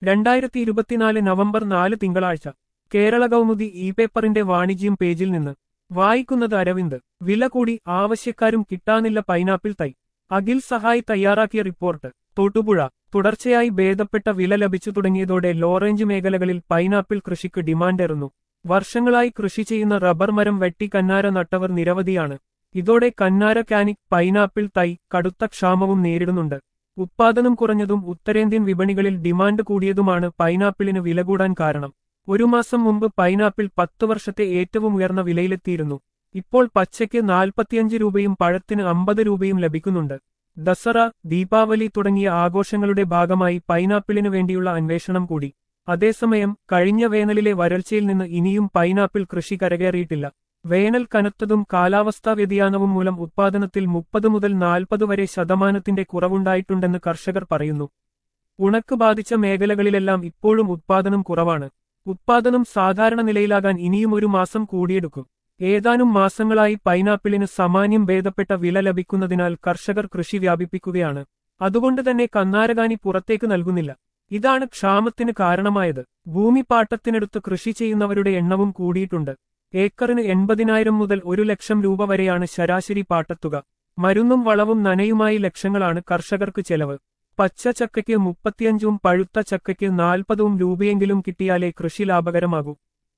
രണ്ടായിരത്തി ഇരുപത്തിനാല് നവംബർ നാല് തിങ്കളാഴ്ച കേരള കൗമുദി ഇ പേപ്പറിന്റെ വാണിജ്യം പേജിൽ നിന്ന് വായിക്കുന്നത് അരവിന്ദ് വില കൂടി ആവശ്യക്കാരും കിട്ടാനില്ല പൈനാപ്പിൾ തൈ അഖിൽ സഹായ് തയ്യാറാക്കിയ റിപ്പോർട്ട് തൊട്ടുപുഴ തുടർച്ചയായി ഭേദപ്പെട്ട വില ലഭിച്ചു തുടങ്ങിയതോടെ ലോറേഞ്ച് മേഖലകളിൽ പൈനാപ്പിൾ കൃഷിക്ക് ഡിമാൻഡേറുന്നു വർഷങ്ങളായി കൃഷി ചെയ്യുന്ന റബ്ബർ മരം വെട്ടി കന്നാര നട്ടവർ നിരവധിയാണ് ഇതോടെ കന്നാര കാനിക് പൈനാപ്പിൾ തൈ കടുത്ത ക്ഷാമവും നേരിടുന്നുണ്ട് ഉത്പാദനം കുറഞ്ഞതും ഉത്തരേന്ത്യൻ വിപണികളിൽ ഡിമാൻഡ് കൂടിയതുമാണ് പൈനാപ്പിളിന് വില കൂടാൻ കാരണം ഒരു മാസം മുമ്പ് പൈനാപ്പിൾ പത്ത് വർഷത്തെ ഏറ്റവും ഉയർന്ന വിലയിലെത്തിയിരുന്നു ഇപ്പോൾ പച്ചയ്ക്ക് നാൽപ്പത്തിയഞ്ച് രൂപയും പഴത്തിന് അമ്പത് രൂപയും ലഭിക്കുന്നുണ്ട് ദസറ ദീപാവലി തുടങ്ങിയ ആഘോഷങ്ങളുടെ ഭാഗമായി പൈനാപ്പിളിനു വേണ്ടിയുള്ള അന്വേഷണം കൂടി അതേസമയം കഴിഞ്ഞ വേനലിലെ വരൾച്ചയിൽ നിന്ന് ഇനിയും പൈനാപ്പിൾ കൃഷി കരകയറിയിട്ടില്ല വേനൽ കനത്തതും കാലാവസ്ഥാ വ്യതിയാനവും മൂലം ഉത്പാദനത്തിൽ മുപ്പത് മുതൽ നാൽപ്പത് വരെ ശതമാനത്തിന്റെ കുറവുണ്ടായിട്ടുണ്ടെന്ന് കർഷകർ പറയുന്നു ഉണക്ക് ബാധിച്ച മേഖലകളിലെല്ലാം ഇപ്പോഴും ഉത്പാദനം കുറവാണ് ഉത്പാദനം സാധാരണ നിലയിലാകാൻ ഇനിയും ഒരു മാസം കൂടിയെടുക്കും ഏതാനും മാസങ്ങളായി പൈനാപ്പിളിന് സാമാന്യം ഭേദപ്പെട്ട വില ലഭിക്കുന്നതിനാൽ കർഷകർ കൃഷി വ്യാപിപ്പിക്കുകയാണ് അതുകൊണ്ട് തന്നെ കന്നാരകാനി പുറത്തേക്ക് നൽകുന്നില്ല ഇതാണ് ക്ഷാമത്തിന് കാരണമായത് ഭൂമി പാട്ടത്തിനെടുത്ത് കൃഷി ചെയ്യുന്നവരുടെ എണ്ണവും കൂടിയിട്ടുണ്ട് ഏക്കറിന് എൺപതിനായിരം മുതൽ ഒരു ലക്ഷം രൂപ വരെയാണ് ശരാശരി പാട്ടത്തുക മരുന്നും വളവും നനയുമായി ലക്ഷങ്ങളാണ് കർഷകർക്ക് ചെലവ് പച്ച ചക്കയ്ക്ക് മുപ്പത്തിയഞ്ചും പഴുത്ത ചക്കയ്ക്ക് നാൽപ്പതും രൂപയെങ്കിലും കിട്ടിയാലേ കൃഷി ലാഭകരമാകൂ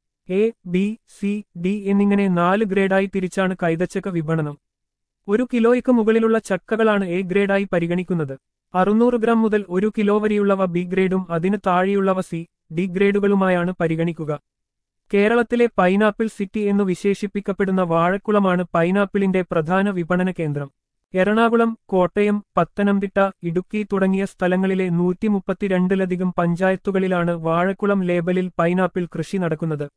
എ ബി സി ഡി എന്നിങ്ങനെ നാല് ഗ്രേഡായി തിരിച്ചാണ് കൈതച്ചക്ക വിപണനം ഒരു കിലോയ്ക്ക് മുകളിലുള്ള ചക്കകളാണ് എ ഗ്രേഡായി പരിഗണിക്കുന്നത് അറുന്നൂറ് ഗ്രാം മുതൽ ഒരു കിലോ വരെയുള്ളവ ബി ഗ്രേഡും അതിന് താഴെയുള്ളവ സി ഡി ഗ്രേഡുകളുമായാണ് പരിഗണിക്കുക കേരളത്തിലെ പൈനാപ്പിൾ സിറ്റി എന്നു വിശേഷിപ്പിക്കപ്പെടുന്ന വാഴക്കുളമാണ് പൈനാപ്പിളിന്റെ പ്രധാന വിപണന കേന്ദ്രം എറണാകുളം കോട്ടയം പത്തനംതിട്ട ഇടുക്കി തുടങ്ങിയ സ്ഥലങ്ങളിലെ നൂറ്റി മുപ്പത്തിരണ്ടിലധികം പഞ്ചായത്തുകളിലാണ് വാഴക്കുളം ലേബലിൽ പൈനാപ്പിൾ കൃഷി നടക്കുന്നത്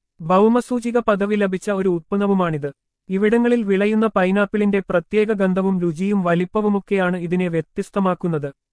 ഭൗമസൂചിക പദവി ലഭിച്ച ഒരു ഉത്പന്നവുമാണിത് ഇവിടങ്ങളിൽ വിളയുന്ന പൈനാപ്പിളിന്റെ പ്രത്യേക ഗന്ധവും രുചിയും വലിപ്പവുമൊക്കെയാണ് ഇതിനെ വ്യത്യസ്തമാക്കുന്നത്